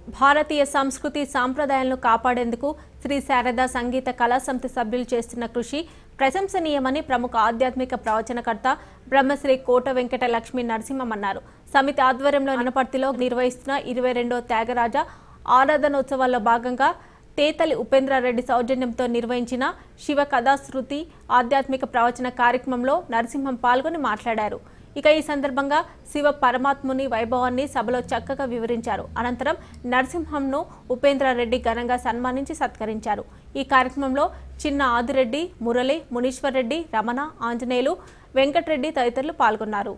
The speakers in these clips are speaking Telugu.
భారతీయ సంస్కృతి సాంప్రదాయాలను కాపాడేందుకు శ్రీ శారదా సంగీత కళా సమితి సభ్యులు చేస్తున్న కృషి ప్రశంసనీయమని ప్రముఖ ఆధ్యాత్మిక ప్రవచనకర్త బ్రహ్మశ్రీ కోట వెంకట లక్ష్మీ నరసింహం అన్నారు సమితి ఆధ్వర్యంలో అనపర్తిలో నిర్వహిస్తున్న ఇరవై రెండో త్యాగరాజ ఆరాధనోత్సవాల్లో భాగంగా తేతలి ఉపేంద్రారెడ్డి సౌజన్యంతో నిర్వహించిన శివ కథాశృతి ఆధ్యాత్మిక ప్రవచన కార్యక్రమంలో నరసింహం పాల్గొని మాట్లాడారు ఇక ఈ సందర్భంగా శివ పరమాత్ముని వైభవాన్ని సభలో చక్కగా వివరించారు అనంతరం నరసింహంను ఉపేంద్రారెడ్డి ఘనంగా సన్మానించి సత్కరించారు ఈ కార్యక్రమంలో చిన్న ఆదిరెడ్డి మురళి మునీశ్వర్ రెడ్డి రమణ ఆంజనేయులు వెంకటరెడ్డి తదితరులు పాల్గొన్నారు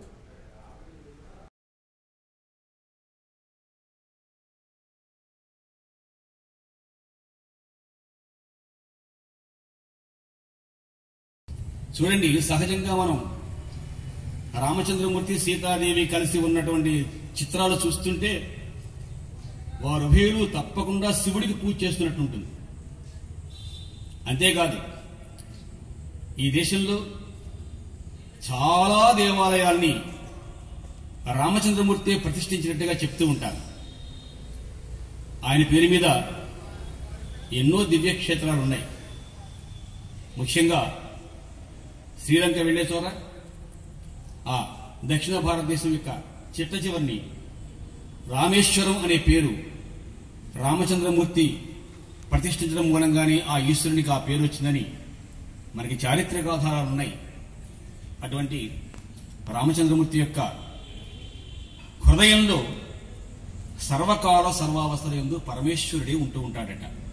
చూడండి సహజంగా మనం రామచంద్రమూర్తి సీతాదేవి కలిసి ఉన్నటువంటి చిత్రాలు చూస్తుంటే వారు ఉభయులు తప్పకుండా శివుడికి పూజ చేస్తున్నట్టు ఉంటుంది అంతేకాదు ఈ దేశంలో చాలా దేవాలయాల్ని రామచంద్రమూర్తి ప్రతిష్ఠించినట్టుగా చెప్తూ ఉంటారు ఆయన పేరు మీద ఎన్నో దివ్యక్షేత్రాలు ఉన్నాయి ముఖ్యంగా శ్రీలంక వెళ్లే చోర ఆ దక్షిణ భారతదేశం యొక్క చిట్ట చివరిని రామేశ్వరం అనే పేరు రామచంద్రమూర్తి ప్రతిష్ఠించడం మూలంగానే ఆ ఈశ్వరునికి ఆ పేరు వచ్చిందని మనకి చారిత్రక ఆధారాలు ఉన్నాయి అటువంటి రామచంద్రమూర్తి యొక్క హృదయంలో సర్వకాల సర్వావస్థల ఎందు పరమేశ్వరుడే ఉంటూ ఉంటాడట